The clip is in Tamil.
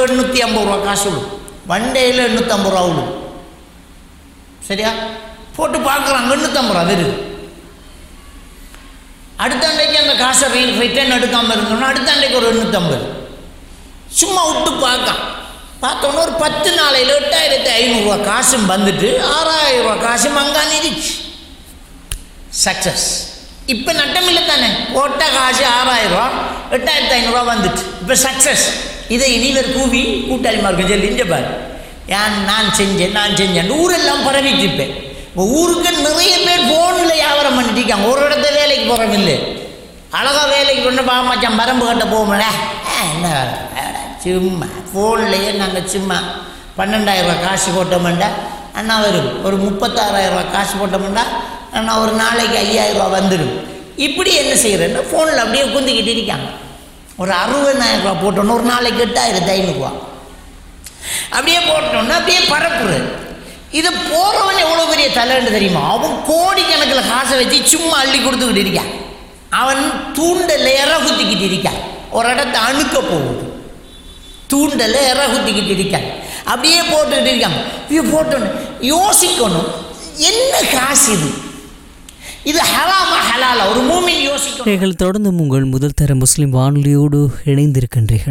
எண்ணூற்றி ஐம்பது ரூபா காசு விடும் ஒன் டேயில் எண்ணூற்றம்பது ரூபா விடும் சரியா போட்டு பார்க்குறாங்க எண்ணூற்றம்பது ரூபா வருது அடுத்த அன்றைக்கு அந்த காசை ரிட்டர்ன் எடுக்காமல் இருந்தோம்னா அடுத்த அன்றைக்கு ஒரு எண்ணூற்றம்பது சும்மா விட்டு பார்க்கான் பார்த்தோன்னே ஒரு பத்து நாளையில் எட்டாயிரத்தி ஐநூறுரூவா காசும் வந்துட்டு ஆறாயிரம் ரூபா காசும் அங்கானிருச்சு சக்ஸஸ் இப்போ நட்டமில்லை தானே போட்ட காசு ஆறாயிரம் ரூபா எட்டாயிரத்தி ஐநூறுரூவா வந்துட்டு இப்போ சக்ஸஸ் இதை இனிவர் கூவி கூட்டாளிமார்க்கு சொல்லி இங்க பாரு ஏன் நான் செஞ்சேன் நான் செஞ்சேன் ஊரெல்லாம் பரவிட்டு இருப்பேன் இப்போ ஊருக்கு நிறைய பேர் ஃபோனில் வியாபாரம் பண்ணிட்டு இருக்காங்க ஒரு இடத்த வேலைக்கு போகிறோம் இல்லை அழகாக வேலைக்கு கொண்டு பா மச்சான் பரம்பு கட்ட போகல என்ன வேலை வேலை சும்மா ஃபோன்லேயே நாங்கள் சும்மா பன்னெண்டாயிரம் ரூபாய் காசு போட்டோம்டா அண்ணா வரும் ஒரு முப்பத்தாறாயிரம் ரூபாய் காசு போட்டோம்டா அண்ணா ஒரு நாளைக்கு ஐயாயிரம் ரூபாய் வந்துடும் இப்படி என்ன செய்கிறேன்னா ஃபோனில் அப்படியே குந்திக்கிட்டு இருக்காங்க ஒரு அறுபதாயிரம் ரூபாய் போட்டோன்னா ஒரு நாளைக்கு எட்டாயிரத்தி ஐநூறுரூவா அப்படியே போட்டோன்னா அப்படியே பரப்புறது இது போகிறவன் எவ்வளோ பெரிய தலைன்னு தெரியுமா அவன் கோடிக்கணக்கில் காசை வச்சு சும்மா அள்ளி கொடுத்துக்கிட்டு இருக்கான் அவன் தூண்டல இற குத்திக்கிட்டு இருக்கான் ஒரு இடத்த அணுக்க போகுது தூண்டல இற குத்திக்கிட்டு இருக்கான் அப்படியே போட்டுக்கிட்டு இருக்காங்க இது போட்டோன்னு யோசிக்கணும் என்ன காசு இது இது ஹலாமா ஹலாலா ஒரு மூமின் யோசிக்கணும் நீங்கள் தொடர்ந்து உங்கள் முதல் தர முஸ்லிம் வானொலியோடு இணைந்திருக்கின்றீர்கள்